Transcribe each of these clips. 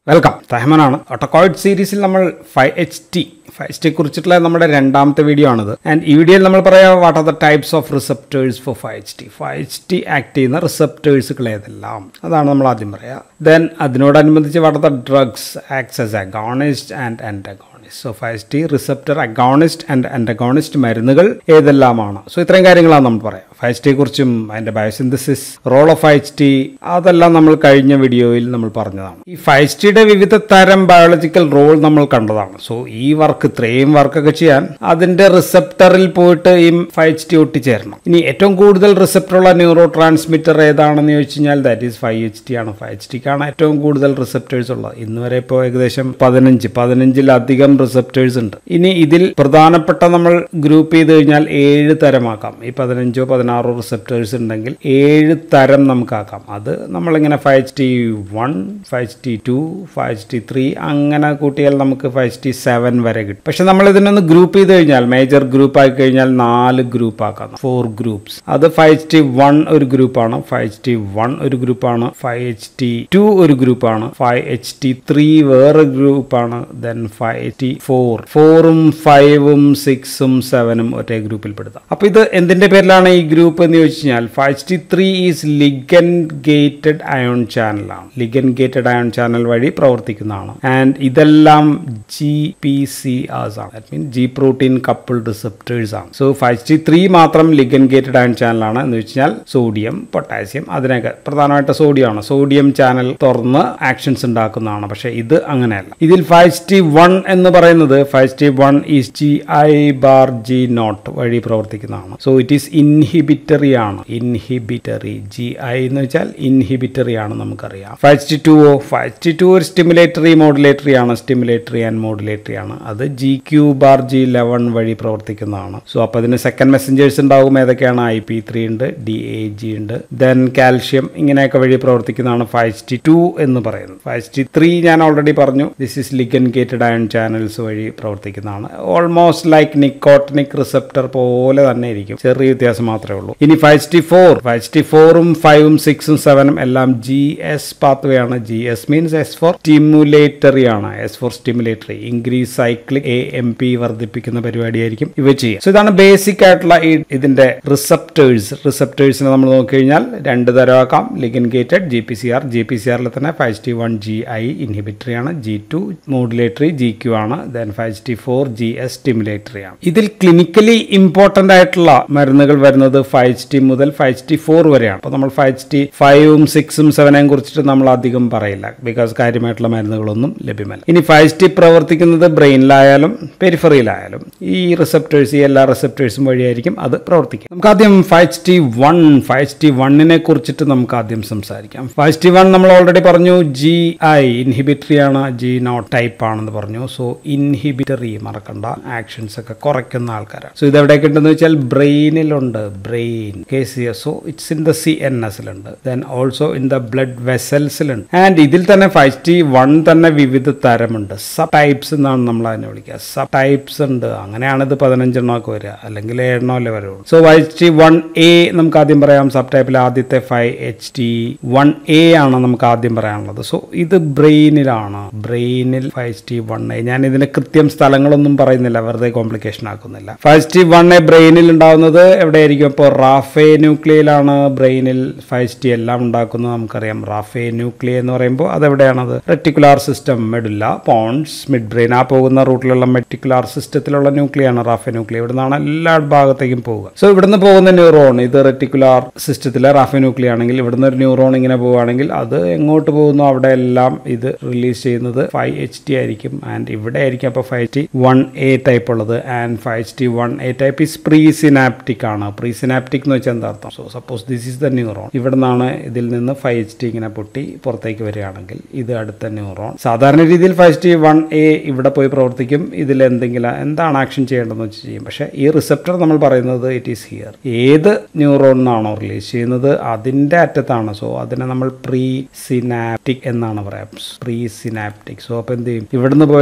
welcome തഹമനാണ് autacoid സീരീസിൽ നമ്മൾ five H T five H T കുറിച്ചിട്ടുള്ള നമ്മുടെ രണ്ടാമത്തെ വീഡിയോ ആണിത് ആൻഡ് ഈ വീഡിയോയിൽ നമ്മൾ പറയാം what are the types of receptors for five H T five H T act ചെയ്യുന്ന റിസപ്റ്റേഴ്സുകൾ ഏതെല്ലാം അതാണ് നമ്മൾ ആദ്യം പറയുക ദെൻ അതിനോടനുബന്ധിച്ച് what are the drugs acts as agonist and antagonist so five H T receptor agonist and antagonist മരുന്നുകൾ ഏതെല്ലാമാണ് സോ ഇത്രയും കാര്യങ്ങളാണ് നമ്മൾ പറയാം ഫൈവ് എച്ച് ടിയെ കുറിച്ചും അതിൻ്റെ biosynthesis role of five H T അതെല്ലാം നമ്മൾ കഴിഞ്ഞ വീഡിയോയിൽ നമ്മൾ പറഞ്ഞതാണ് ഈ ഫൈവ് എച്ച് ടിയുടെ വിവിധ തരം ബയോളജിക്കൽ റോൾ നമ്മൾ കണ്ടതാണ് സോ ഈ വർക്ക് ഇത്രയും വർക്കൊക്കെ ചെയ്യാൻ അതിന്റെ റിസപ്റ്ററിൽ പോയിട്ട് ഈ ഫൈവ് എച്ച് ടി ഒട്ടിച്ചേരണം ഇനി ഏറ്റവും കൂടുതൽ റിസപ്റ്റർ ഉള്ള ന്യൂറോ ട്രാൻസ്മിറ്റർ ഏതാണെന്ന് ചോദിച്ചു കഴിഞ്ഞാൽ that is five H T ആണ് ഫൈവ് എച്ച് ടിക്കാണ് ഏറ്റവും കൂടുതൽ റിസപ്റ്റേഴ്സ് ഉള്ളത് ഇന്ന് വരെ ഇപ്പോൾ ഏകദേശം പതിനഞ്ച് പതിനഞ്ചിലധികം റിസപ്റ്റേഴ്സ് ഉണ്ട് ഇനി ഇതിൽ പ്രധാനപ്പെട്ട നമ്മൾ ഗ്രൂപ്പ് ചെയ്ത് കഴിഞ്ഞാൽ ഏഴ് തരമാക്കാം ഈ പതിനഞ്ചോ പതിനാറോ റിസപ്റ്റേഴ്സ് ഉണ്ടെങ്കിൽ ഏഴ് തരം നമുക്കാക്കാം അത് നമ്മളിങ്ങനെ five H T one five H T two five H T three അങ്ങനെ കൂട്ടിയാൽ നമുക്ക് ഫൈവ് എച്ച് ടി സെവൻ വരെ കിട്ടും പക്ഷെ നമ്മൾ ഇതിനൊന്ന് ഗ്രൂപ്പ് ചെയ്ത് കഴിഞ്ഞാൽ മേജർ ഗ്രൂപ്പ് ആയി കഴിഞ്ഞാൽ നാല് ഗ്രൂപ്പ് ആക്കാം ഫോർ ഗ്രൂപ്പ്സ് അത് ഫൈവ് എച്ച് ടി വൺ ഒരു ഗ്രൂപ്പാണ് ഫൈവ് എച്ച് ടി വൺ ഒരു ഗ്രൂപ്പാണ് ഫൈവ് എച്ച് ടി ടു ഒരു ഗ്രൂപ്പാണ് ഫൈവ് എച്ച് ടി ത്രീ വേറെ ഗ്രൂപ്പാണ് then five H T four ഫോറും ഫൈവും സിക്സും സെവനും ഒരേ ഗ്രൂപ്പിൽ പെടുത്താം അപ്പൊ ഇത് എന്തിന്റെ പേരിലാണ് ഈ ഗ്രൂപ്പ് എന്ന് ചോദിച്ചു കഴിഞ്ഞാൽ five H T three is ligand gated ion ചാനലാണ് ലിഗൻ ഗേറ്റഡ് അയോൺ ചാനൽ വഴി പ്രവർത്തിക്കുന്നതാണ് ആൻഡ് ഇതെല്ലാം ജി പി സി ആസ് ആണ് that mean G protein coupled receptors ആണ് സോ ഫൈവ് ജി ത്രീ മാത്രം ലിഗൻ ഗേറ്റഡ് അയൺ ചാനലാണ് എന്ന് വെച്ചാൽ സോഡിയം പൊട്ടാസ്യം അതിനൊക്കെ പ്രധാനമായിട്ട് സോഡിയം ആണ് സോഡിയം ചാനൽ തുറന്ന് ആക്ഷൻസ് ഉണ്ടാക്കുന്നതാണ് പക്ഷേ ഇത് അങ്ങനെയല്ല ഇതിൽ ഫൈവ് ടി വൺ എന്ന് പറയുന്നത് five T one is G I bar G not വഴി പ്രവർത്തിക്കുന്നതാണ് സോ ഇറ്റ് ഈസ് ഇൻഹിബിറ്ററി ആണ് ഇൻഹിബിറ്ററി ജി ഐ എന്ന് വെച്ചാൽ ഇൻഹിബിറ്ററി ആണ് നമുക്കറിയാം five T two oh five T two ഒരു സ്റ്റിമുലേറ്ററി മോഡുലേറ്ററി ആണ് സ്റ്റിമുലേറ്ററി ആൻഡ് മോഡുലേറ്ററി ആണ് അത് G Q bar G eleven വഴി പ്രവർത്തിക്കുന്നതാണ് സോ അപ്പോൾ അതിന് സെക്കൻഡ് മെസ്സഞ്ചേഴ്സ് ഉണ്ടാവും ഏതൊക്കെയാണ് ഐ പി ത്രീ ഉണ്ട് ഡി എ ജി ഉണ്ട് ദെൻ കാൽഷ്യം ഇങ്ങനെയൊക്കെ വഴി പ്രവർത്തിക്കുന്നതാണ് ഫൈവ് ടി ടു എന്ന് പറയുന്നത് ഫൈവ് ടി ത്രീ ഞാൻ ഓൾറെഡി പറഞ്ഞു this is ligand gated ion channels വഴി പ്രവർത്തിക്കുന്നതാണ് ഓൾമോസ്റ്റ് ലൈക്ക് നിക്കോട്ടനിക് റിസപ്റ്റർ പോലെ തന്നെ ഇരിക്കും ചെറിയ വ്യത്യാസം മാത്രമേ ഉള്ളൂ ഇനി five T four five T ഫോറും ഫൈവും സിക്സും സെവനും എല്ലാം ജി എസ് പാത്വേ ആണ് G S means S for stimulatory ആണ് S for stimulatory increase cyclic A M P വർദ്ധിപ്പിക്കുന്ന പരിപാടിയായിരിക്കും ഇവ ചെയ്യുക സോ ഇതാണ് ബേസിക് ആയിട്ടുള്ള ഈ ഇതിന്റെ റിസപ്റ്റേഴ്സ് റിസപ്റ്റേഴ്സിനെ നമ്മൾ നോക്കിക്കഴിഞ്ഞാൽ രണ്ട് തരമാക്കാം ligand gated G P C R G P C ആറിൽ തന്നെ five T one G I inhibitory ആണ് G two modulatory G Q ആണ് then five T four G S stimulatory ആണ് ഇതിൽ ക്ലിനിക്കലി ഇമ്പോർട്ടന്റ് ആയിട്ടുള്ള മരുന്നുകൾ വരുന്നത് ഫൈവ് ടി മുതൽ ഫൈവ് ടി ഫോർ വരെയാണ് അപ്പോൾ നമ്മൾ ഫൈവ് ടി ഫൈവും സിക്സും സെവനെയും കുറിച്ചിട്ട് നമ്മൾ അധികം പറയില്ല ബിക്കോസ് കാര്യമായിട്ടുള്ള മരുന്നുകളൊന്നും ലഭ്യമല്ല ഇനി ഫൈവ് ടി പ്രവർത്തിക്കുന്നത് ബ്രെയിനിലായാലും പെരിഫറിയിലായാലും ഈ റിസപ്റ്റേഴ്സ് ഈ എല്ലാ റിസപ്റ്റേഴ്സും വഴിയായിരിക്കും അത് പ്രവർത്തിക്കും നമുക്ക് ആദ്യം five T one five T വണ്ണിനെ കുറിച്ചിട്ട് നമുക്ക് ആദ്യം സംസാരിക്കാം ഫൈവ് ടി വൺ നമ്മൾ ഓൾറെഡി പറഞ്ഞു ജി ഐ ഇൻഹിബിറ്ററി ആണ് ജി നോട്ട് ടൈപ്പ് ആണെന്ന് പറഞ്ഞു സോ ഇൻഹിബിറ്ററി മറക്കണ്ട ആക്ഷൻസ് ഒക്കെ കുറയ്ക്കുന്ന ആൾക്കാരാണ് സോ ഇത് എവിടെയൊക്കെ ഉണ്ടെന്ന് വെച്ചാൽ ബ്രെയിനിലുണ്ട് brain K C S so it's in the C N എസിലുണ്ട് then also in the blood വെസൽസിലുണ്ട് ആൻഡ് ഇതിൽ തന്നെ ഫൈവ് ടി വൺ തന്നെ വിവിധ തരമുണ്ട് സബ് ടൈപ്സ് എന്നാണ് നമ്മൾ അതിനെ വിളിക്കുക സബ് ടൈപ്സ് ഉണ്ട് അങ്ങനെയാണ് ഇത് പതിനഞ്ചെണ്ണമൊക്കെ വരിക അല്ലെങ്കിൽ ഏഴെണ്ണമല്ലേ വരുള്ളൂ so five T one A നമുക്ക് ആദ്യം പറയാം സബ് ടൈപ്പിൽ ആദ്യത്തെ five H T one A ആണ് നമുക്ക് ആദ്യം പറയാനുള്ളത് സോ ഇത് ബ്രെയിനിലാണ് ബ്രെയിനിൽ ഫൈവ് ടി വൺ എ ഞാൻ ഇതിന്റെ കൃത്യം സ്ഥലങ്ങളൊന്നും പറയുന്നില്ല വെറുതെ കോംപ്ലിക്കേഷൻ ആക്കുന്നില്ല ഫൈവ് ടി വൺ എ ബ്രെയിനിൽ ഉണ്ടാവുന്നത് എവിടെയായിരിക്കും ഇപ്പോൾ റാഫേ ന്യൂക്ലിയയിലാണ് ബ്രെയിനിൽ ഫൈവ് ടി എല്ലാം ഉണ്ടാക്കുന്നത് നമുക്കറിയാം റാഫേ ന്യൂക്ലിയ എന്ന് പറയുമ്പോൾ അതെവിടെയാണത് reticular system medulla pons midbrain ആ പോകുന്ന റൂട്ടിലുള്ള മെറ്റിക്കുലാർ സിസ്റ്റത്തിലുള്ള ന്യൂക്ലിയാണ് റാഫേ ന്യൂക്ലിയ ഇവിടെ നിന്നാണ് എല്ലാ ഭാഗത്തേക്കും പോവുക സോ ഇവിടുന്ന് പോകുന്ന ന്യൂറോൺ ഇത് റെറ്റിക്കുലാർ സിസ്റ്റത്തിലെ റാഫേ ന്യൂക്ലിയ ആണെങ്കിൽ ഇവിടുന്ന് ഒരു ന്യൂറോൺ ഇങ്ങനെ പോവുകയാണെങ്കിൽ അത് എങ്ങോട്ട് പോകുന്നു അവിടെ എല്ലാം ഇത് റിലീസ് ചെയ്യുന്നത് ഫൈവ് എച്ച് ടി ആയിരിക്കും ആൻഡ് ഇവിടെ ആയിരിക്കും അപ്പോൾ five T one A type ഉള്ളത് and five T one A type is presynaptic ആണ് പ്രീ സിനാപ്റ്റിക് എന്ന് വെച്ചാൽ എന്താ അർത്ഥം so suppose this is the neuron ഇവിടെ നിന്നാണ് ഇതിൽ നിന്ന് ഫൈവ് എച്ച് ടി ഇങ്ങനെ പൊട്ടി പുറത്തേക്ക് വരികയാണെങ്കിൽ ഇത് അടുത്ത ന്യൂറോൺ സാധാരണ രീതിയിൽ ഫൈവ് ടി വൺ എ ഇവിടെ പോയി പ്രവർത്തിക്കും ഇതിൽ എന്തെങ്കിലും എന്താണ് ആക്ഷൻ ചെയ്യേണ്ടതെന്ന് വെച്ച് ചെയ്യും പക്ഷേ ഈ റിസപ്റ്റർ നമ്മൾ പറയുന്നത് ഇറ്റ് ഈസ് ഹിയർ ഏത് ന്യൂറോൺ എന്നാണോ റിലീസ് ചെയ്യുന്നത് അതിൻ്റെ അറ്റത്താണ് സോ അതിനെ നമ്മൾ പ്രീ സിനാപ്റ്റിക് എന്നാണ് പറയാം പ്രീ സിനാപ്റ്റിക് സോ അപ്പോൾ എന്ത് ചെയ്യും ഇവിടുന്ന് പോയ സംഭവം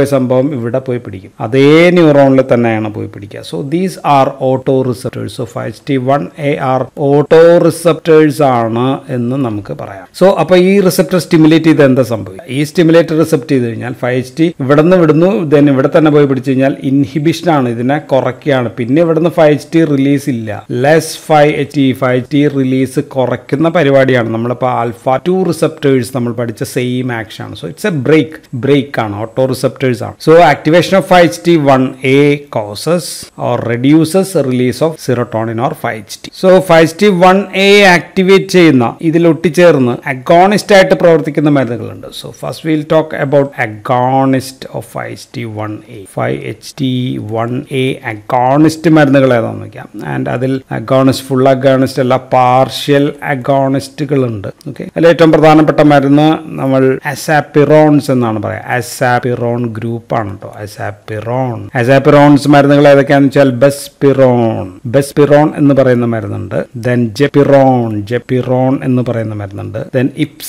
പ്രോബ്ലം ഇവിടെ പോയി പിടിക്കും അതേ ന്യൂറോണിൽ തന്നെയാണ് പോയി പിടിക്കുക so these are autoreceptors so five T one A are autoreceptors ആണ് എന്ന് നമുക്ക് പറയാം സോ അപ്പോൾ ഈ റിസപ്റ്റർ സ്റ്റിമുലേറ്റ് ചെയ്ത് എന്താ സംഭവിക്കുക ഈ സ്റ്റിമുലേറ്റർ റിസപ്റ്റ് ചെയ്ത് കഴിഞ്ഞാൽ ഫൈവ് ടി ഇവിടെ നിന്ന് വിടുന്നു ദെൻ ഇവിടെ തന്നെ പോയി പിടിച്ചു കഴിഞ്ഞാൽ ഇൻഹിബിഷൻ ആണ് ഇതിനെ കുറയ്ക്കുകയാണ് പിന്നെ ഇവിടുന്ന് ഫൈവ് ടി റിലീസ് ഇല്ല less five H T five T release കുറയ്ക്കുന്ന പരിപാടിയാണ് നമ്മളിപ്പോൾ ആൽഫ ടു റിസപ്റ്റേഴ്സ് നമ്മൾ പഠിച്ച സെയിം ആക്ഷൻ ആണ് so it's a brake brake ആണ് ഓട്ടോ റിസപ്റ്റേഴ്സ് ആണ് so activation of five T one A causes or reduces release of serotonin or five T so five T one A activate ചെയ്യുന്ന ഇതിൽ ഒട്ടിച്ചേർന്ന് agonist ആയിട്ട് പ്രവർത്തിക്കുന്ന മരുന്നുകളുണ്ട് so first will talk about agonist of five T one A five H T one A agonist മരുന്നുകൾ ഏതാണെന്ന് നോക്കാം and അതിൽ അഗോണിസ്റ്റ് ഫുൾ അഗോണിസ്റ്റ് അല്ല പാർഷ്യൽ അഗോണിസ്റ്റുകളുണ്ട് ഓക്കെ അതിൽ ഏറ്റവും പ്രധാനപ്പെട്ട മരുന്ന് നമ്മൾ അസാപ്പിറോൺസ് എന്നാണ് പറയുക അസാപ്പിറോൺ ഗ്രൂപ്പ് ആണ് കേട്ടോ അസാപ്പിറോൺ അസാപ്പിറോൺസ് മരുന്നുകൾ ഏതൊക്കെയാണെന്ന് വെച്ചാൽ ബെസ്പിറോൺ ബെസ്പിറോൺ എന്ന് പറയുന്ന മരുന്നുണ്ട് ദെൻ ജെപ്പിറോൺ ജെപ്പിറോൺ എന്ന് പറയുന്ന മരുന്നുണ്ട് ദെൻ ഇപ്സ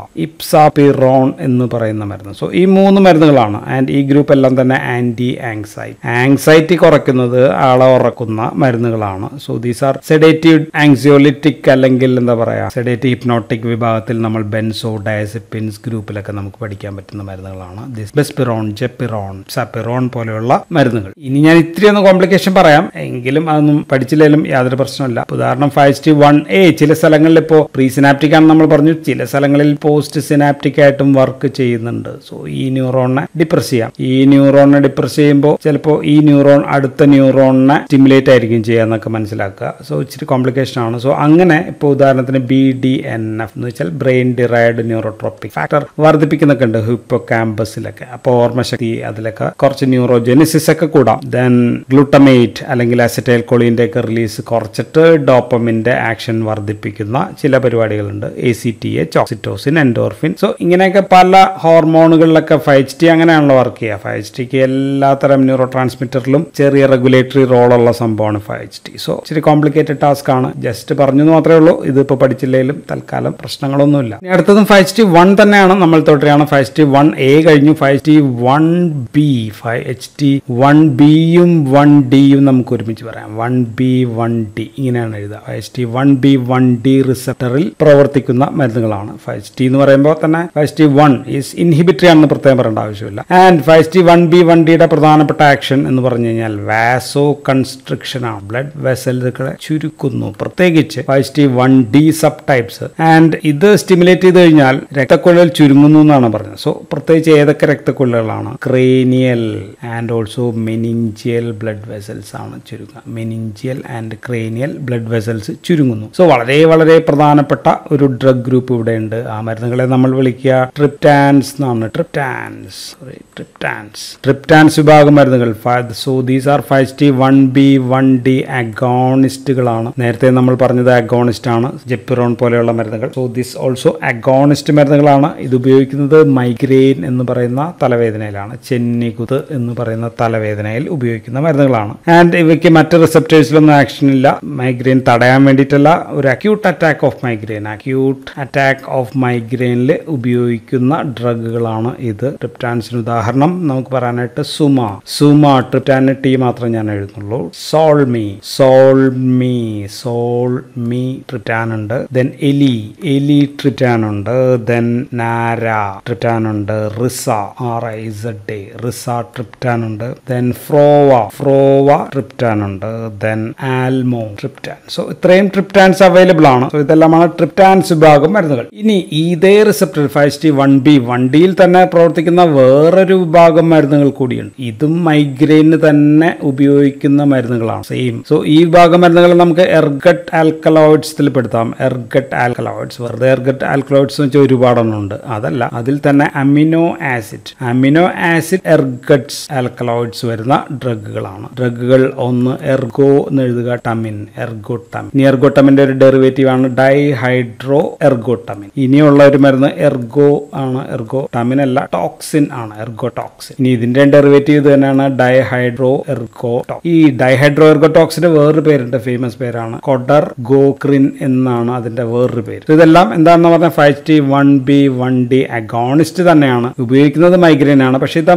ഇപ്സാപിറോൺ എന്ന് പറയുന്ന മരുന്ന് സോ ഈ മൂന്ന് മരുന്നുകളാണ് ആൻഡ് ഈ ഗ്രൂപ്പ് എല്ലാം തന്നെ ആന്റി ആങ്സൈറ്റി ആങ്സൈറ്റി കുറയ്ക്കുന്നത് ആളെ ഉറക്കുന്ന മരുന്നുകളാണ് so these are sedative anxiolytic അല്ലെങ്കിൽ എന്താ പറയാ സെഡേറ്റീവ് ഹിപ്നോട്ടിക് വിഭാഗത്തിൽ നമ്മൾ ബെൻസോ ഡയസിപ്പിൻസ് ഗ്രൂപ്പിലൊക്കെ നമുക്ക് പഠിക്കാൻ പറ്റുന്ന മരുന്നുകളാണ് ദിസ് ബെസ്പിറോൺ ജെപ്പിറോൺ സപ്പിറോൺ പോലെയുള്ള മരുന്നുകൾ ഇനി ഞാൻ ഇത്തിരി ഒന്ന് കോംപ്ലിക്കേഷൻ പറയാം എങ്കിലും അതൊന്നും പഠിച്ചില്ലെങ്കിലും യാതൊരു പ്രശ്നമില്ല ഉദാഹരണം ഫൈവ് ടി വൺ എ ചില സ്ഥലങ്ങളിൽ ഇപ്പോൾ പ്രീ സിനാപ്റ്റിക് ആണെന്ന് നമ്മൾ പറഞ്ഞു ചില സ്ഥലങ്ങളിൽ പോസ്റ്റ് സിനാപ്റ്റിക് ആയിട്ടും വർക്ക് ചെയ്യുന്നുണ്ട് സോ ഈ ന്യൂറോണിനെ ഡിപ്രസ് ചെയ്യാം ഈ ന്യൂറോണിനെ ഡിപ്രസ് ചെയ്യുമ്പോൾ ചിലപ്പോൾ ഈ ന്യൂറോൺ അടുത്ത ന്യൂറോണിനെ സ്റ്റിമുലേറ്റ് ആയിരിക്കും ചെയ്യുക എന്നൊക്കെ മനസ്സിലാക്കുക സോ ഇച്ചിരി കോംപ്ലിക്കേഷൻ ആണ് സോ അങ്ങനെ ഇപ്പോൾ ഉദാഹരണത്തിന് ബി ഡി എൻ എഫ് എന്ന് വെച്ചാൽ ബ്രെയിൻ ഡിറൈഡ് ന്യൂറോട്രോപ്പിക് ഫാക്ടർ വർദ്ധിപ്പിക്കുന്നൊക്കെ ഉണ്ട് ഹിപ്പോ ക്യാമ്പസിലൊക്കെ അപ്പോൾ ഓർമ്മശക്തി അതിലൊക്കെ കുറച്ച് ന്യൂറോജെനിസിസ് ഒക്കെ കൂടാം ദെൻ ഗ്ലൂട്ടമേറ്റ് അല്ലെങ്കിൽ അസറ്റൈൽ കൊളിൻ്റെ ഒക്കെ റിലീസ് കുറച്ചിട്ട് ഡോപ്പമിൻ്റെ ആക്ഷൻ വർദ്ധിപ്പിക്കുന്ന ചില പരിപാടികളുണ്ട് A C T H oxytocin endorphin so ഇങ്ങനെയൊക്കെ പല ഹോർമോണുകളിലൊക്കെ ഫൈവ് ടി അങ്ങനെയാണല്ലോ വർക്ക് ചെയ്യുക ഫൈവ് ടിക്ക് എല്ലാത്തരം ന്യൂറോ ട്രാൻസ്മിറ്ററിലും ചെറിയ റെഗുലേറ്ററി റോളുള്ള സംഭവമാണ് ഫൈവ് ടി സോ ഇച്ചിരി കോംപ്ലിക്കേറ്റഡ് ടാസ്ക് ആണ് ജസ്റ്റ് പറഞ്ഞു എന്ന് മാത്രമേ ഉള്ളൂ ഇതിപ്പോൾ പഠിച്ചില്ലെങ്കിലും തൽക്കാലം പ്രശ്നങ്ങളൊന്നുമില്ല ഇനി അടുത്തതും ഫൈവ് ടി വൺ തന്നെയാണ് നമ്മൾ തൊട്ടയാണ് ഫൈവ് ടി വൺ എ കഴിഞ്ഞു five T one B five H T one ബിയും വൺ ഡിയും നമുക്ക് ഒരുമിച്ച് പറയാം വൺ ബി വൺ ഡി ഇങ്ങനെയാണ് എഴുതുക five T one B one D റിസപ്റ്ററിൽ പ്രവർത്തിക്കുന്ന മരുന്നുകളാണ് ഫൈവ് ടി എന്ന് പറയുമ്പോൾ തന്നെ five T one is inhibitory ആണെന്ന് പ്രത്യേകം പറയേണ്ട ആവശ്യമില്ല and five T one B one ഡിയുടെ പ്രധാനപ്പെട്ട ആക്ഷൻ എന്ന് പറഞ്ഞു കഴിഞ്ഞാൽ വാസോ കൺസ്ട്രക്ഷൻ ആണ് ബ്ലഡ് വെസലുകളെ ചുരുക്കുന്നു പ്രത്യേകിച്ച് five T one D subtypes and ഇത് സ്റ്റിമുലേറ്റ് ചെയ്ത് കഴിഞ്ഞാൽ രക്തക്കൊഴൽ ചുരുങ്ങുന്നു എന്നാണ് പറഞ്ഞത് സോ പ്രത്യേകിച്ച് ഏതൊക്കെ രക്തക്കൊഴലുകളാണ് cranial and also meningeal blood vessels ആണ് ചുരുങ്ങുക meningeal and cranial blood vessels ചുരുങ്ങുന്നു സോ വളരെ വളരെ പ്രധാനപ്പെട്ട ഒരു ഡ്രഗ് ഗ്രൂപ്പ് ഇവിടെ ഉണ്ട് ആ മരുന്നുകളെ നമ്മൾ വിളിക്കുക ട്രിപ്റ്റാൻസ് എന്നാണ് ട്രിപ്റ്റാൻസ് ട്രിപ്റ്റാൻസ് ട്രിപ്റ്റാൻസ് വിഭാഗം മരുന്നുകൾ so these are five T one B one D അഗോണിസ്റ്റുകളാണ് നേരത്തെ നമ്മൾ പറഞ്ഞത് അഗോണിസ്റ്റ് ആണ് ജെപ്പിറോൺ പോലെയുള്ള മരുന്നുകൾ സോ ദിസ് ഓൾസോ അഗോണിസ്റ്റ് മരുന്നുകളാണ് ഇത് ഉപയോഗിക്കുന്നത് മൈഗ്രെയിൻ എന്ന് പറയുന്ന തലവേദനയിലാണ് ചെന്നികുത്ത് എന്ന് പറയുന്ന തലവേദനയിൽ ഉപയോഗിക്കുന്ന മരുന്നുകളാണ് ആൻഡ് ഇവയ്ക്ക് മറ്റ് റിസപ്റ്റേഴ്സിലൊന്നും ആക്ഷൻ ഇല്ല മൈഗ്രെയിൻ തടയാൻ വേണ്ടിയിട്ടല്ല ഒരു acute attack of migraine acute attack of മൈഗ്രെയിനിൽ ഉപയോഗിക്കുന്ന ഡ്രഗുകളാണ് ഇത് ട്രിപ്റ്റാൻസിന് ഉദാഹരണം നമുക്ക് പറയാനായിട്ട് സുമ സുമ ട്രിപ്റ്റാന് ടി മാത്രം ഞാൻ എഴുതുന്നുള്ളൂ സോൾമി സോൾമി സോൾമി ട്രിപ്റ്റാൻ ഉണ്ട് ദെൻ എലി എലി ട്രിപ്റ്റാൻ ഉണ്ട് ദെൻ നാര ട്രിപ്റ്റാൻ ഉണ്ട് riza R I Z A rizatriptan ഉണ്ട് ദെൻ ഫ്രോവ ഫ്രോവ ട്രിപ്റ്റാൻ ഉണ്ട് ദെൻ ആൽമോ ട്രിപ്റ്റാൻ സോ ഇത്രയും ട്രിപ്റ്റാൻസ് അവൈലബിൾ ആണ് സോ ഇതെല്ലാമാണ് ട്രിപ്റ്റാൻസ് വിഭാഗം മരുന്നുകൾ ഇനി ഇതേ receptor five T one B one ഡിയിൽ തന്നെ പ്രവർത്തിക്കുന്ന വേറൊരു വിഭാഗം മരുന്നുകൾ കൂടിയുണ്ട് ഇതും മൈഗ്രെയിന് തന്നെ ഉപയോഗിക്കുന്ന മരുന്നുകളാണ് സെയിം സോ ഈ വിഭാഗം മരുന്നുകൾ നമുക്ക് എർഗട്ട് ആൽക്കലോയിഡ്സിൽ പെടുത്താം എർഗട്ട് ആൽക്കലോയിഡ്സ് വെറുതെ എർഗട്ട് ആൽക്കലോയിഡ്സ് എന്ന് വെച്ചാൽ ഒരുപാടെണ്ണം ഉണ്ട് അതല്ല അതിൽ തന്നെ amino acid amino acid ergots alkaloids വരുന്ന ഡ്രഗുകളാണ് ഡ്രഗുകൾ ഒന്ന് എർഗോ എന്ന് എഴുതുക ടമിൻ എർഗോട്ടമിൻ ഇനി എർഗോട്ടമിന്റെ ഒരു ഡെറിവേറ്റീവ് ആണ് ഡൈഹൈഡ്രോ എർഗോട്ടമിൻ ഇനിയുള്ള ഒരു മരുന്ന് എർഗോ ആണ് എർഗോ ടമിൻ അല്ല ടോക്സിൻ ആണ് എർഗോ ടോക്സിൻ ഇനി ഇതിന്റെ ഡെറിവേറ്റീവ് ഇത് തന്നെയാണ് ഡൈഹൈഡ്രോ എർഗോ ഈ ഡൈഹൈഡ്രോ എർഗോ ടോക്സിന്റെ വേറൊരു പേരുണ്ട് ഫേമസ് പേരാണ് കൊഡർ ഗോക്രിൻ എന്നാണ് അതിന്റെ വേറൊരു പേര് So ഇതെല്ലാം എന്താണെന്ന് പറഞ്ഞാൽ five T one B one D agonist തന്നെയാണ് ഉപയോഗിക്കുന്നത് മൈഗ്രെയിൻ ആണ് പക്ഷേ ഇത് തമ്മിൽ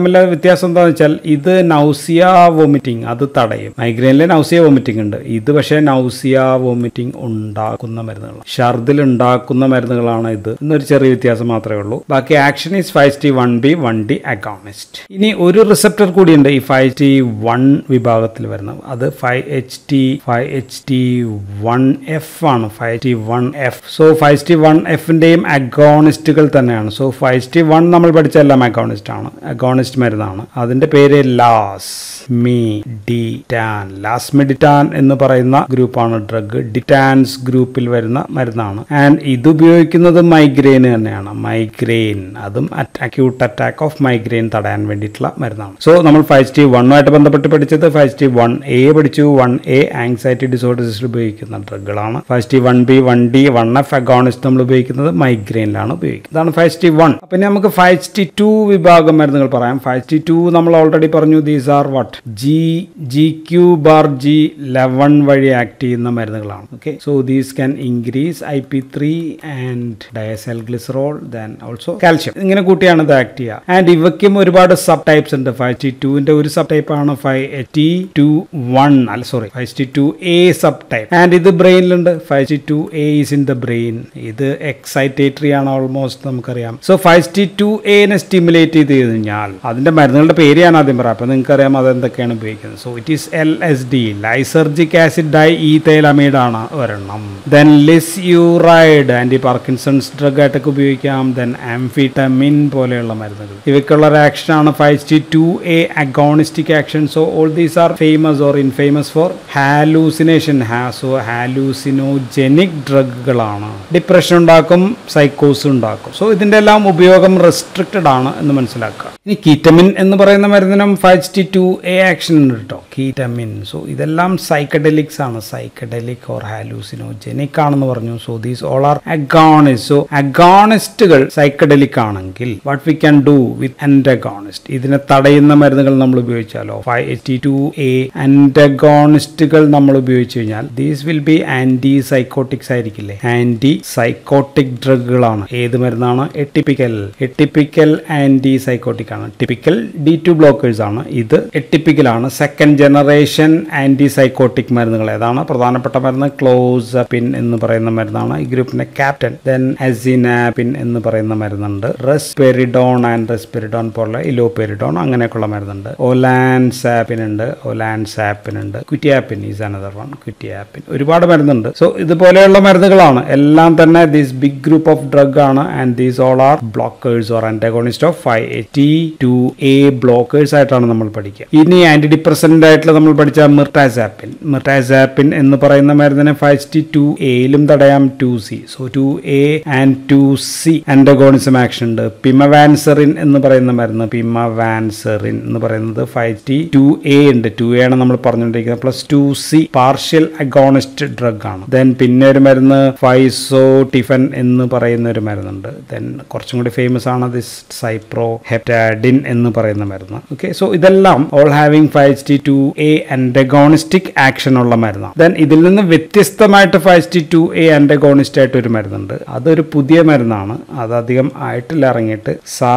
തമ്മിലെ വ്യത്യാസം എന്താണെന്ന് വെച്ചാൽ ഇത് നൗസിയ വോമിറ്റിംഗ് അത് തടയും മൈഗ്രെയിനിലെ നൗസിയ വോമിറ്റിംഗ് ഉണ്ട് ഇത് പക്ഷേ നൗസിയ വോമിറ്റിംഗ് ഉണ്ടാക്കുന്ന മരുന്നുകളാണ് ഷർദിൽ ഉണ്ടാക്കുന്ന മരുന്നുകളാണ് ഇത് എന്നൊരു ചെറിയ വ്യത്യാസം മാത്രമേ ഉള്ളൂ ബാക്കി action is five T one B one D agonist ഇനി ഒരു റിസപ്റ്റർ കൂടിയുണ്ട് ഈ ഫൈവ് ടി വൺ വിഭാഗത്തിൽ വരുന്നത് അത് five H T five H T one F ആണ് five T one F so five T one എഫിന്റെയും അഗോണിസ്റ്റുകൾ തന്നെയാണ് സോ ഫൈവ് ടി വൺ നമ്മൾ പഠിച്ച എല്ലാം അഗോണിസ്റ്റ് ആണ് അഗോണിസ്റ്റ് മരുന്നാണ് അതിന്റെ പേര് lasmiditan lasmiditan എന്ന് പറയുന്ന ഗ്രൂപ്പാണ് ഡ്രഗ് ഡിറ്റാൻസ് ഗ്രൂപ്പിൽ വരുന്ന മരുന്നാണ് ആൻഡ് ഇത് ഉപയോഗിക്കുന്നത് മൈഗ്രെയിൻ തന്നെയാണ് മൈഗ്രെയിൻ അതും അക്യൂട്ട് അറ്റാക്ക് ഓഫ് മൈഗ്രെയിൻ തടയാൻ വേണ്ടിയിട്ടുള്ള മരുന്നാണ് സോ നമ്മൾ ഫൈവ് ടി വണ്ണുമായിട്ട് ബന്ധപ്പെട്ട് പഠിച്ചത് ഫൈവ് ടി വൺ എ പഠിച്ചു വൺ എ ആങ്സൈറ്റി ഡിസോർഡേഴ്സിൽ ഉപയോഗിക്കുന്ന ഡ്രഗുകളാണ് five T one B one D one F agonist നമ്മൾ ഉപയോഗിക്കുന്നത് മൈഗ്രെയിനിലാണ് ഉപയോഗിക്കുന്നത് ഇതാണ് ഫൈവ് ടി വൺ പിന്നെ നമുക്ക് ഫൈവ് ടി ടു വിഭാഗം മരുന്നുകൾ പറയാം ഫൈവ് ടി ടു നമ്മൾ ഓൾറെഡി പറഞ്ഞു these are what G G Q bar G eleven വഴി ആക്ട് ചെയ്യുന്ന മരുന്നുകളാണ് okay so these can increase I P three and diacyl glycerol then also calcium ഇങ്ങനെ കൂട്ടിയാണ് ഇത് ആക്ട് ചെയ്യുക ആൻഡ് ഇവയ്ക്കും ഒരുപാട് സബ് ടൈപ്സ് ഉണ്ട് ഫൈവ് ടി ടുവിന്റെ ഒരു സബ് ടൈപ്പ് ആണ് ഫൈവ് ടി ടു വൺ അല്ല sorry five T two A subtype and ഇത് ബ്രെയിനിലുണ്ട് five T two A is in the brain ഇത് എക്സൈറ്റേറ്ററി ആണ് ഓൾമോസ്റ്റ് നമുക്കറിയാം സോ ഫൈവ് ടി ടു എനെ സ്റ്റിമുലേറ്റ് ചെയ്ത് കഴിഞ്ഞാൽ അതിന്റെ മരുന്നുകളുടെ പേര് ഞാൻ ആദ്യം പറയാം അപ്പൊ നിങ്ങൾക്കറിയാം അത് എന്തൊക്കെയാണ് ഉപയോഗിക്കുന്നത് so it is L S D lysergic acid diethylamide ആണ് ഒരെണ്ണം then lisuride anti Parkinson's drug ആയിട്ടൊക്കെ ഉപയോഗിക്കാം ദെൻ ആംഫിറ്റമിൻ പോലെയുള്ള മരുന്നുകൾ ഇവയ്ക്കുള്ള ഒരു ആക്ഷൻ ആണ് five T two A agonistic action so all these are famous or infamous for hallucination ഹാസോ hallucinogenic ഡ്രഗുകളാണ് ഡിപ്രഷൻ ഉണ്ടാക്കും സൈക്കോസ് ഉണ്ടാക്കും സോ ഇതിന്റെ എല്ലാം ഉപയോഗം റെസ്ട്രിക്റ്റഡ് ആണ് എന്ന് മനസ്സിലാക്കുക ഇനി കീറ്റമിൻ എന്ന് പറയുന്ന മരുന്നിനും five T two A action ഉണ്ട് കേട്ടോ കീറ്റമിൻ സോ ഇതെല്ലാം സൈക്കഡെലിക്സ് ആണ് സൈക്കഡെലിക് ഓർ ഹാലൂസിനോജെനിക് ആണെന്ന് പറഞ്ഞു so these all are agonist so അഗോണിസ്റ്റുകൾ സൈക്കഡെലിക് ആണെങ്കിൽ what we can do with antagonist ഇതിനെ തടയുന്ന മരുന്നുകൾ നമ്മൾ ഉപയോഗിച്ചാലോ ഫൈവ് എയ്റ്റി ടു എ അൻറ്റഗോണിസ്റ്റുകൾ നമ്മൾ ഉപയോഗിച്ച് കഴിഞ്ഞാൽ these will be anti psychotics ആയിരിക്കില്ലേ ആന്റി സൈക്കോട്ടിക് ഡ്രഗുകളാണ് ഏത് മരുന്നാണ് എട്ടിപ്പിക്കൽ എട്ടിപ്പിക്കൽ ആന്റി സൈക്കോട്ടിക് ആണ് ടിപ്പിക്കൽ ഡി ടു ബ്ലോക്കേഴ്സ് ആണ് ഇത് എട്ടിപ്പിക്കൽ ആണ് സെക്കൻഡ് ജനറേഷൻ ആന്റി സൈക്കോട്ടിക് മരുന്നുകൾ ഏതാണ് പ്രധാനപ്പെട്ട മരുന്ന് ക്ലോസപിൻ എന്ന് പറയുന്ന മരുന്നാണ് ഈ ഗ്രൂപ്പിന്റെ ക്യാപ്റ്റൻ ദെൻ അസിനാപിൻ എന്ന് പറയുന്ന മരുന്നുണ്ട് റെസ്പെരിഡോൺ ആൻഡ് റെസ്പെരിഡോൺ പോലെ ഇലോപെരിഡോൺ അങ്ങനെയൊക്കെയുള്ള മരുന്നുണ്ട് ഒലാൻ സാപ്പിൻ ഉണ്ട് ഒലാൻ സാപ്പിൻ ഉണ്ട് quetiapine is another one quetiapine ഒരുപാട് മരുന്നുണ്ട് സോ ഇതുപോലെയുള്ള മരുന്നുകളാണ് എല്ലാം തന്നെ these big group of drug ആണ് and these all are blockers or antagonist of five eighty two A blockers ആയിട്ടാണ് നമ്മൾ പഠിക്കുക ഇനി ആന്റി ഡിപ്രസന്റ് ആയിട്ടുള്ള നമ്മൾ പഠിച്ച മിർട്ടാസാപ്പിൻ മിർട്ടാസാപ്പിൻ എന്ന് പറയുന്ന മരുന്നിനെ ഫൈവ് ടി ടു എയിലും തടയാം two C so two A and two C antagonism action ഉണ്ട് പിമവാൻസറിൻ എന്ന് പറയുന്ന മരുന്ന് പിമവാൻസറിൻ എന്ന് പറയുന്നത് ഫൈവ് ടി ടു എ ഉണ്ട് ടു എ ആണ് നമ്മൾ പറഞ്ഞുകൊണ്ടിരിക്കുന്നത് plus two C partial agonist drug ആണ് ദെൻ പിന്നെ ഒരു മരുന്ന് ഫൈസോ ടിഫൻ എന്ന് പറയുന്ന ഒരു മരുന്നുണ്ട് ദെൻ കുറച്ചും കൂടി ഫേമസ് ആണ് ദിസ് സൈപ്രോ ഹെപ്റ്റാഡിൻ എന്ന് പറയുന്ന മരുന്ന് ഓക്കെ സോ ഇതെല്ലാം all having five T two A antagonistic action ഉള്ള മരുന്നാണ് ദെൻ ഇതിൽ നിന്ന് വ്യത്യസ്തമായിട്ട് five T two A antagonist ആയിട്ട് ഒരു മരുന്നുണ്ട് അതൊരു പുതിയ മരുന്നാണ് അത് അധികം ആയിട്ടില്ല ഇറങ്ങിയിട്ട്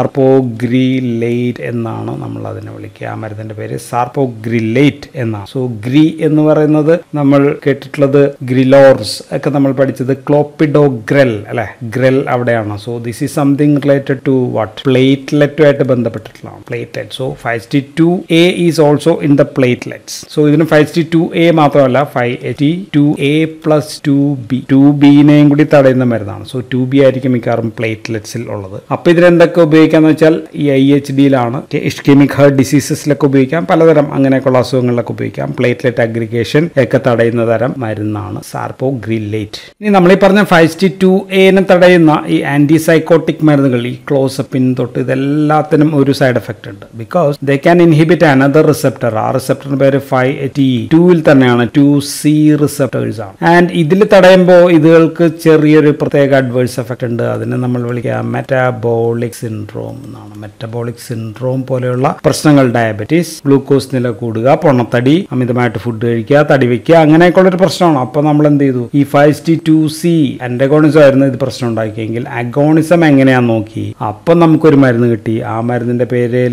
സാർപോഗ്രിലേറ്റ് എന്നാണ് നമ്മൾ അതിനെ വിളിക്കുക ആ മരുന്നിന്റെ പേര് സാർപോഗ്രിലേറ്റ് എന്നാണ് സോ ഗ്രി എന്ന് പറയുന്നത് നമ്മൾ കേട്ടിട്ടുള്ളത് ഗ്രിലോർസ് ഒക്കെ നമ്മൾ പഠിച്ചത് ക്ലോപ്പിഡോ ഗ്രൽ അല്ലെ ഗ്രൽ അവിടെയാണ് so this is something related to what പ്ലേറ്റ്ലെറ്റുമായിട്ട് ബന്ധപ്പെട്ടിട്ടുള്ളതാണ് platelet so five T two A is also in the platelets so ഇതിന് ഫൈവ് ടി ടു എ മാത്രമല്ല five T two A plus two B two ബിനെയും കൂടി തടയുന്ന മരുന്നാണ് so to B ആയിരിക്കും മിക്കവാറും പ്ലേറ്റ്ലെറ്റ്സിൽ ഉള്ളത് അപ്പൊ ഇതിലെന്തൊക്കെ ഉപയോഗിക്കാന്ന് വെച്ചാൽ ഈ ഐ എച്ച് ഡിയിലാണ് ഇഷ്കെമിക് ഹേർട്ട് ഡിസീസസിലൊക്കെ ഉപയോഗിക്കാം പലതരം അങ്ങനെയൊക്കെയുള്ള അസുഖങ്ങളിലൊക്കെ ഉപയോഗിക്കാം പ്ലേറ്റ്ലെറ്റ് അഗ്രിഗേഷൻ ഒക്കെ തടയുന്ന തരം മരുന്നാണ് സാർപ്പോ ഗ്രില്ലേറ്റ് ഇനി നമ്മൾ ഈ പറഞ്ഞ ഫൈവ് ടി ടു എനെ തടയുന്ന ഈ ആന്റി സൈക്കോട്ടിക് മരുന്നുകൾ ഈ ക്ലോസപ്പിൻ തൊട്ട് ഇതെല്ലാത്തിനും ഒരു സൈഡ് എഫക്റ്റ് ഉണ്ട് because they can inhibit another receptor ആ റിസെപ്റ്ററിന് പേര് ഫൈവ് ടി ടൂവിൽ തന്നെയാണ് ടു സി റിസെപ്റ്റേഴ്സ് ആണ് ആൻഡ് ഇതിൽ തടയുമ്പോൾ ഇതുകൾക്ക് ചെറിയൊരു പ്രത്യേക അഡ്വേഴ്സ് എഫക്റ്റ് ഉണ്ട് അതിനെ നമ്മൾ വിളിക്കുക മെറ്റാബോളിക് സിൻഡ്രോം എന്നാണ് മെറ്റബോളിക് സിൻഡ്രോം പോലെയുള്ള പ്രശ്നങ്ങൾ ഡയബറ്റീസ് ഗ്ലൂക്കോസ് നില കൂടുക പൊണ്ണത്തടി അമിതമായിട്ട് ഫുഡ് കഴിക്കുക തടി വെക്കുക അങ്ങനെയൊക്കെയുള്ള ഒരു പ്രശ്നമാണ് അപ്പൊ നമ്മൾ എന്ത് ചെയ്തു ഈ five T two C antagonism ആയിരുന്നു ഇത് പ്രശ്നം ഉണ്ടാക്കിയെങ്കിൽ അഗോണിസം എങ്ങനെയാന്ന് നോക്കി അപ്പം നമുക്കൊരു മരുന്ന് കിട്ടി ആ മരുന്ന് മരുന്നിന്റെ പേര്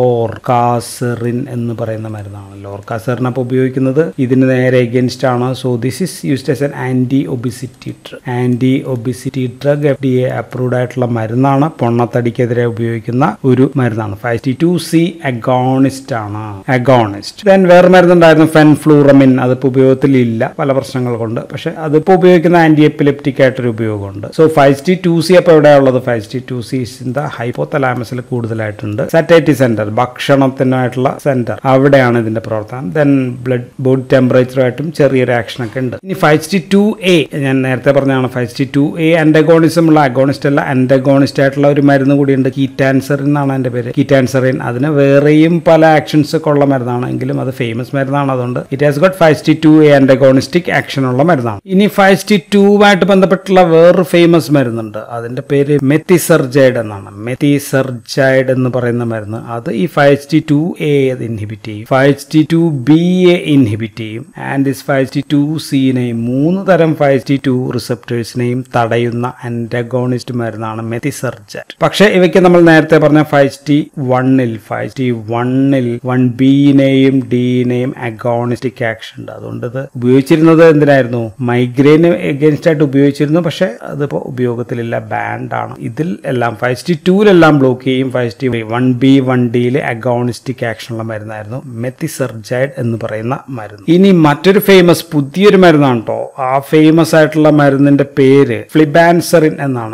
ലോർകാസെറിൻ എന്ന് പറയുന്ന മരുന്നാണ് ലോർകാസെറിൻ അപ്പോൾ ഉപയോഗിക്കുന്നത് ഇതിന് നേരെ എഗൻസ്റ്റ് ആണ് so this is used as an anti obesity drug anti obesity drug F D A approved ആയിട്ടുള്ള മരുന്നാണ് പൊണ്ണത്തടിക്കെതിരെ ഉപയോഗിക്കുന്ന ഒരു മരുന്നാണ് ഫൈവ് ടു സി അഗോണിസ്റ്റ് ആണ് അഗോണിസ്റ്റ് ദെൻ വേറെ മരുന്നുണ്ടായിരുന്നു ഫെൻഫ്ലൂറമിൻ അതിപ്പോൾ ഉപയോഗത്തിലില്ല പല പ്രശ്നങ്ങൾ കൊണ്ട് പക്ഷെ അതിപ്പോൾ ഉപയോഗിക്കുന്ന ആന്റി എപ്പിലെപ്റ്റിക് ആയിട്ടൊരു ഉപയോഗമുണ്ട് so five T two C അപ്പോൾ എവിടെയുള്ളത് five T two C in ഹൈപ്പോതലാമസിൽ കൂടുതലായിട്ടുണ്ട് സാറ്റൈറ്റി സെന്റർ ഭക്ഷണത്തിനായിട്ടുള്ള സെന്റർ അവിടെയാണ് ഇതിന്റെ പ്രവർത്തനം ദെൻ ബ്ലഡ് ബോഡി ടെമ്പറേച്ചറുമായിട്ടും ചെറിയൊരു ആക്ഷൻ ഒക്കെ ഉണ്ട് ഇനി ഫൈവ് ടി ടു എ ഞാൻ നേരത്തെ പറഞ്ഞതാണ് five T two A antagonism ഉള്ള അഗോണിസ്റ്റ് അല്ല അൻഡഗോണിസ്റ്റ് ആയിട്ടുള്ള ഒരു മരുന്ന് കൂടിയുണ്ട് കീറ്റാൻസറിൻ എന്നാണ് എൻ്റെ പേര് കീറ്റാൻസറിൻ അതിന് വേറെയും പല ആക്ഷൻസ് ഒക്കെ ഉള്ള മരുന്നാണ് എങ്കിലും അത് ഫേമസ് മരുന്നാണ് അതുകൊണ്ട് it has got five T two A antagonistic action ഉള്ള മരുന്നാണ് ഇനി ഫൈവ് ടി ടുവുമായിട്ട് ബന്ധപ്പെട്ടുള്ള വേറൊരു ഫേമസ് മരുന്നുണ്ട് അതിന്റെ പേര് മെത്തിസർജൈഡ് എന്നാണ് മെത്തിസർജൈഡ് എന്ന് പറയുന്ന മരുന്ന് അത് ഈ five T two A inhibit ചെയ്യും five T two B A inhibit ചെയ്യും and this five T two സിനെയും മൂന്ന് തരം ഫൈവ് ടി ടു റിസപ്റ്റേഴ്സിനെയും തടയുന്ന അൻറ്റഗോണിസ്റ്റ് മരുന്നാണ് മെത്തിസർജൈഡ് പക്ഷേ ഇവയ്ക്ക് നമ്മൾ നേരത്തെ പറഞ്ഞ ഫൈവ് ടി വണ്ണിൽ ഫൈവ് ടി വണ്ണിൽ വൺ ബിനെയും ഡിനെയും അഗോണിസ്റ്റിക് ആക്ഷൻ ഉണ്ട് അതുകൊണ്ട് ഇത് ഉപയോഗിച്ചിരുന്നത് എന്തിനായിരുന്നു മൈഗ്രെയിന് എഗൻസ്റ്റ് ആയിട്ട് ഉപയോഗിച്ചിരുന്നു പക്ഷെ അതിപ്പോൾ ഉപയോഗത്തിലില്ല ബാൻഡ് ആണ് ഇതിൽ എല്ലാം ഫൈവ് ടി ടൂലെല്ലാം ബ്ലോക്ക് ചെയ്യും five T one B one ഡിയിൽ അഗോണിസ്റ്റിക് ആക്ഷൻ ഉള്ള മരുന്നായിരുന്നു മെത്തിസർജൈഡ് എന്ന് പറയുന്ന മരുന്ന് ഇനി മറ്റൊരു ഫേമസ് പുതിയൊരു മരുന്നാണ് കേട്ടോ ആ ഫേമസ് ആയിട്ടുള്ള മരുന്നിന്റെ പേര് ഫ്ലിബാൻസറിൻ എന്നാണ്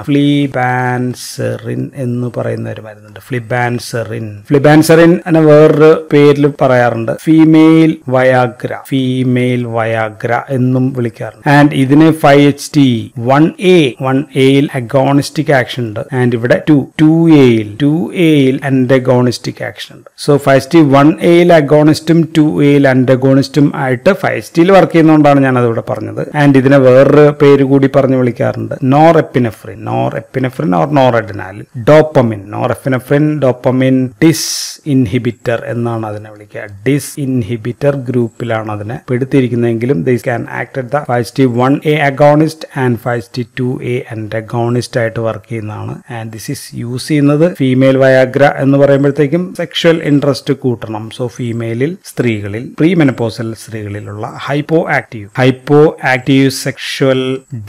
ഫ്ലിബാൻസറിൻ എന്ന് പറയുന്ന ഒരു മരുന്നുണ്ട് ഫ്ലിബാൻസറിൻ ഫ്ലിബാൻസറിൻ എന്നെ വേറൊരു പേരിൽ പറയാറുണ്ട് ഫീമെയിൽ വയാഗ്ര ഫീമെയിൽ വയാഗ്ര എന്നും വിളിക്കാറുണ്ട് ആൻഡ് ഇതിന് five H T one A one എയിൽ അഗോണിസ്റ്റിക് ആക്ഷൻ ഉണ്ട് ആൻഡ് ഇവിടെ ടു ടു എയിൽ ടു എയിൽ അൻഡഗോണിസ്റ്റിക് ആക്ഷൻ ഉണ്ട് സോ ഫൈവ് ടി വൺ എയിൽ അഗോണിസ്റ്റും ടു എയിൽ അൻഡഗോണിസ്റ്റും ആയിട്ട് ഫൈവ് ടിയിൽ വർക്ക് ചെയ്യുന്നതുകൊണ്ടാണ് ഞാൻ അതിവിടെ പറഞ്ഞത് ആൻഡ് ഇതിനെ വേറൊരു പേര് കൂടി പറഞ്ഞു വിളിക്കാറുണ്ട് norepinephrine norepinephrine or noradrenaline dopamine norepinephrine dopamine disinhibitor എന്നാണ് അതിനെ വിളിക്കുക ഡിസ് ഇൻഹിബിറ്റർ ഗ്രൂപ്പിലാണ് അതിനെ പെടുത്തിയിരിക്കുന്നതെങ്കിലും this can act at the five T one A agonist and five T two A antagonist ആയിട്ട് work ചെയ്യുന്നതാണ് and this is use ചെയ്യുന്നത് female Viagra എന്ന് പറയുമ്പോഴത്തേക്കും സെക്ഷൽ ഇൻട്രസ്റ്റ് കൂട്ടണം സോ ഫീമെയിലിൽ സ്ത്രീകളിൽ പ്രീ മെനപ്പോസൽ സ്ത്രീകളിലുള്ള hypo active hypo active sexual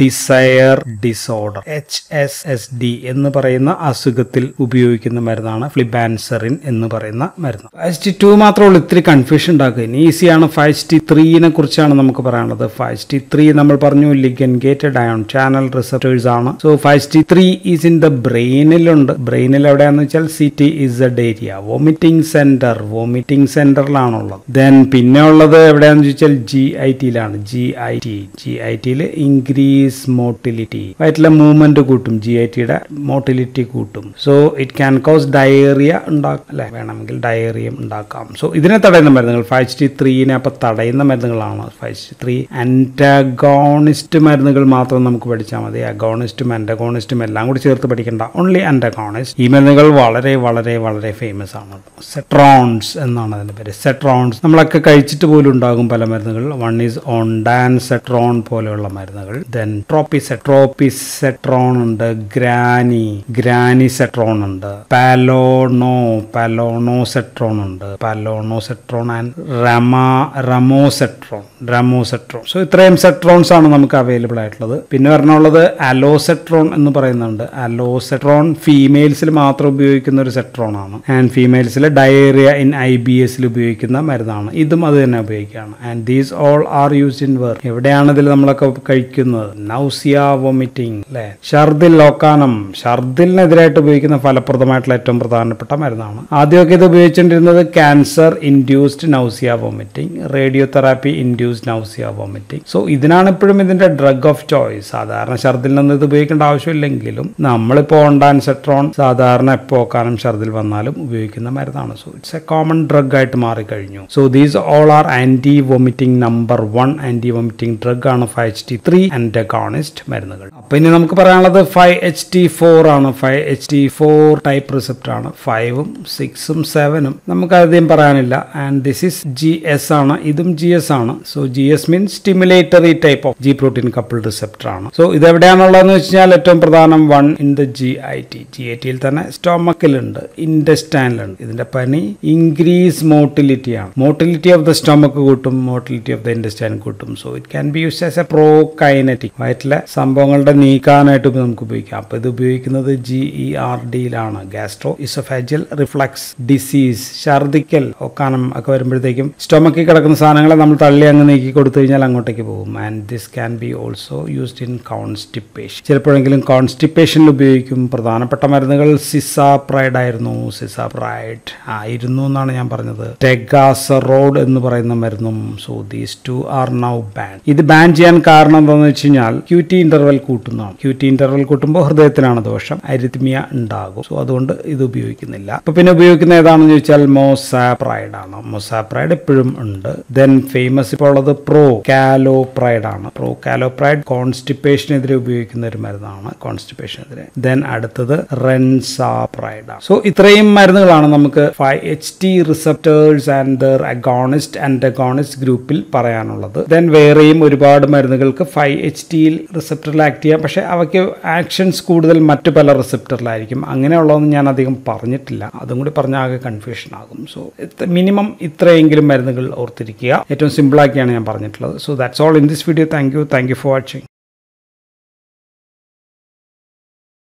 desire disorder H S S D എന്ന് പറയുന്ന അസുഖത്തിൽ ഉപയോഗിക്കുന്ന മരുന്നാണ് ഫ്ലിബാൻസറിൻ എന്ന് പറയുന്ന മരുന്ന് ഫൈവ് ടി ടു മാത്രമേ ഉള്ളൂ ഇത്തിരി കൺഫ്യൂഷൻ ഉണ്ടാക്കുക ഇനി ഈസിയാണ് ഫൈവ് ടി ത്രീനെ കുറിച്ചാണ് നമുക്ക് പറയാനുള്ളത് ഫൈവ് ടി ത്രീ നമ്മൾ പറഞ്ഞു ligand gated ion channel receptors ആണ് so five T three is in the ബ്രെയിനിലുണ്ട് ബ്രെയിനിൽ എവിടെയാണെന്ന് വെച്ചാൽ C T is a area vomiting centre vomiting സെന്ററിലാണുള്ളത് ദെൻ പിന്നെ ഉള്ളത് എവിടെയാണെന്ന് ചോദിച്ചാൽ ജി ഐ ടിയിലാണ് G I T G I ടിയിൽ ഇൻക്രീസ് മോട്ടിലിറ്റി വയറ്റിലെ മൂവ്മെന്റ് കൂട്ടും ജി ഐ ടിയുടെ മോട്ടിലിറ്റി കൂട്ടും so it can cause diarrhoea ഉണ്ടാക്കാം അല്ലെ വേണമെങ്കിൽ ഡയറിയം ഉണ്ടാക്കാം സോ ഇതിനെ തടയുന്ന മരുന്നുകൾ ഫൈവ് ടി ത്രീനെ അപ്പൊ തടയുന്ന മരുന്നുകളാണ് ഫൈവ് ടി ത്രീ ആന്റഗോണിസ്റ്റ് മരുന്നുകൾ മാത്രം നമുക്ക് പഠിച്ചാൽ മതി അഗോണിസ്റ്റും ആന്റഗോണിസ്റ്റും എല്ലാം കൂടി ചേർത്ത് പഠിക്കേണ്ട ഓൺലി ആന്റഗോണിസ്റ്റ് ഈ മരുന്നുകൾ വളരെ വളരെ വളരെ ഫേമസ് ആണ് സെട്രോൺസ് എന്നാണ് അതിന്റെ പേര് സെട്രോൺസ് നമ്മളൊക്കെ കഴിച്ചിട്ട് പോലും ഉണ്ടാകും പല മരുന്നുകൾ വൺ ഈസ് ഓൺഡാൻ സെട്രോൺ പോലെയുള്ള മരുന്നുകൾ ദെൻ ട്രോപ്പിസെറ്റ് ട്രോപ്പിസെട്രോൺ ഉണ്ട് ഗ്രാനി ഗ്രാനി സെട്രോൺ ഉണ്ട് പാലോണോ പാലോണോസെട്രോൺ ഉണ്ട് പാലോണോസെട്രോൺ ആൻഡ് റമ റമോസെട്രോൺ റമോസെട്രോൺ സോ ഇത്രയും സെട്രോൺസ് ആണ് നമുക്ക് അവൈലബിൾ ആയിട്ടുള്ളത് പിന്നെ പറഞ്ഞുള്ളത് അലോസെട്രോൺ എന്ന് പറയുന്നുണ്ട് അലോസെട്രോൺ ഫീമെയിൽസിൽ മാത്രം ഉപയോഗിക്കുന്ന ഒരു സെട്രോൺ ആണ് ആൻഡ് ഫീമെയിൽസിൽ ഡയേറിയ ഇൻ ഐ ബി എസിൽ ഉപയോഗിക്കുന്ന മരുന്നാണ് ഇതും അത് തന്നെ ഉപയോഗിക്കുകയാണ് and these all are used in work എവിടെയാണ് ഇതിൽ നമ്മളൊക്കെ കഴിക്കുന്നത് നൗസിയ വോമിറ്റിംഗ് അല്ലെ ഷർദിൽ ലോക്കാനം ഷർദിലിനെതിരായിട്ട് ഉപയോഗിക്കുന്ന ഫലപ്രദമായിട്ടുള്ള ഏറ്റവും പ്രധാനപ്പെട്ട മരുന്നാണ് ആദ്യമൊക്കെ ഇത് ഉപയോഗിച്ചുകൊണ്ടിരുന്നത് cancer induced nausea vomiting radiotherapy induced nausea vomiting so ഇതിനാണ് ഇപ്പോഴും ഇതിന്റെ ഡ്രഗ് ഓഫ് ചോയ്സ് സാധാരണ ഷർദിൽ നിന്ന് ഇത് ഉപയോഗിക്കേണ്ട ആവശ്യമില്ലെങ്കിലും നമ്മളിപ്പോൾ ഓണ്ടാൻ സെട്രോൺ സാധാരണ എപ്പോൾ കാലം ഷർദിൽ വന്നാലും ഉപയോഗിക്കുന്ന മരുന്നാണ് so it's a common drug ആയിട്ട് മാറിക്കഴിഞ്ഞു so these all are anti vomiting number one anti vomiting drug ആണ് ഫൈവ് ടി ത്രീ ആൻറ്റഗോണിസ്റ്റ് മരുന്നുകൾ പിന്നെ നമുക്ക് പറയാനുള്ളത് ഫൈവ് എച്ച് ടി ഫോർ ആണ് five H T four type receptor ആണ് ഫൈവും സിക്സും സെവനും നമുക്ക് അധികം പറയാനില്ല and this is G S ആണ് ഇതും ജി എസ് ആണ് so G S means stimulatory type of G protein couple receptor ആണ് സോ ഇത് എവിടെയാണുള്ളതെന്ന് വെച്ച് കഴിഞ്ഞാൽ ഏറ്റവും പ്രധാനം one in the G I T G I ടിയിൽ തന്നെ സ്റ്റൊമക്കിലുണ്ട് ഇൻഡസ്റ്റൈനിലുണ്ട് ഇതിന്റെ പനി ഇൻക്രീസ് മോട്ടിലിറ്റി ആണ് മോട്ടിലിറ്റി ഓഫ് ദ സ്റ്റൊമക്ക് കൂട്ടും മോട്ടിലിറ്റി ഓഫ് ദ ഇൻഡസ്റ്റൈൻ കൂട്ടും so it can be use as a prokinetic വയറ്റിലെ സംഭവങ്ങളുടെ നീക്കാനായിട്ട് ഇത് നമുക്ക് ഉപയോഗിക്കാം അപ്പോൾ ഇത് ഉപയോഗിക്കുന്നത് ജി ഇ ആർ ഡിയിലാണ് ഗാസ്ട്രോ ഇസോഫാജിയൽ റിഫ്ലക്സ് ഡിസീസ് ഛർദിക്കൽ ഒക്കാനം ഒക്കെ വരുമ്പോഴത്തേക്കും സ്റ്റൊമക്കിൽ കിടക്കുന്ന സാധനങ്ങളെ നമ്മൾ തള്ളി അങ്ങ് നീക്കി കൊടുത്തു കഴിഞ്ഞാൽ അങ്ങോട്ടേക്ക് പോകും and this can be also used in constipation ചിലപ്പോഴെങ്കിലും കോൺസ്റ്റിപ്പേഷനിൽ ഉപയോഗിക്കും പ്രധാനപ്പെട്ട മരുന്നുകൾ സിസാപ്രൈഡ് ആയിരുന്നു സിസാപ്രൈഡ് ആയിരുന്നു എന്നാണ് ഞാൻ പറഞ്ഞത് ടെഗാസറോഡ് എന്ന് പറയുന്ന മരുന്നും so these two are now ban ഇത് ബാൻ ചെയ്യാൻ കാരണം എന്താണെന്ന് വെച്ച് കഴിഞ്ഞാൽ ക്യൂ ടി ഇന്റർവെൽ കൂട്ടുന്നതാണ് ക്യൂ ടി ഇന്റർവെൽ കൂട്ടുമ്പോൾ ഹൃദയത്തിനാണ് ദോഷം അരിത്മിയ ഉണ്ടാകും സോ അതുകൊണ്ട് ഇത് ഉപയോഗിക്കുന്നില്ല അപ്പൊ പിന്നെ ഉപയോഗിക്കുന്ന ഏതാണെന്ന് ചോദിച്ചാൽ മോസാപ്രൈഡ് ആണ് മോസാപ്രൈഡ് ഇപ്പോഴും ഉണ്ട് ദെൻ ഫേമസ് ഇപ്പോൾ ഉള്ളത് പ്രോ കാലോപ്രൈഡ് ആണ് പ്രോ കാലോപ്രൈഡ് കോൺസ്റ്റിപ്പേഷനെതിരെ ഉപയോഗിക്കുന്ന ഒരു മരുന്നാണ് കോൺസ്റ്റിപ്പേഷനെതിരെ ദെൻ അടുത്തത് റെൻസാപ്രൈഡ് ആണ് സോ ഇത്രയും മരുന്നുകളാണ് നമുക്ക് five H T receptors and their agonist and agonist ഗ്രൂപ്പിൽ പറയാനുള്ളത് ദെൻ വേറെയും ഒരുപാട് മരുന്നുകൾക്ക് ഫൈവ് എച്ച് ടിയിൽ റിസപ്റ്ററിൽ ആക്ട് ചെയ്യാം പക്ഷേ അവയ്ക്ക് ആക്ഷൻസ് കൂടുതൽ മറ്റു പല റിസപ്റ്ററിലായിരിക്കും അങ്ങനെയുള്ളതൊന്നും ഞാൻ അധികം പറഞ്ഞിട്ടില്ല അതും കൂടി പറഞ്ഞാൽ ആകെ കൺഫ്യൂഷൻ ആകും സോ മിനിമം ഇത്രയെങ്കിലും മരുന്നുകൾ ഓർത്തിരിക്കുക ഏറ്റവും സിമ്പിളാക്കിയാണ് ഞാൻ പറഞ്ഞിട്ടുള്ളത് so that's all in this video thank you thank you for watching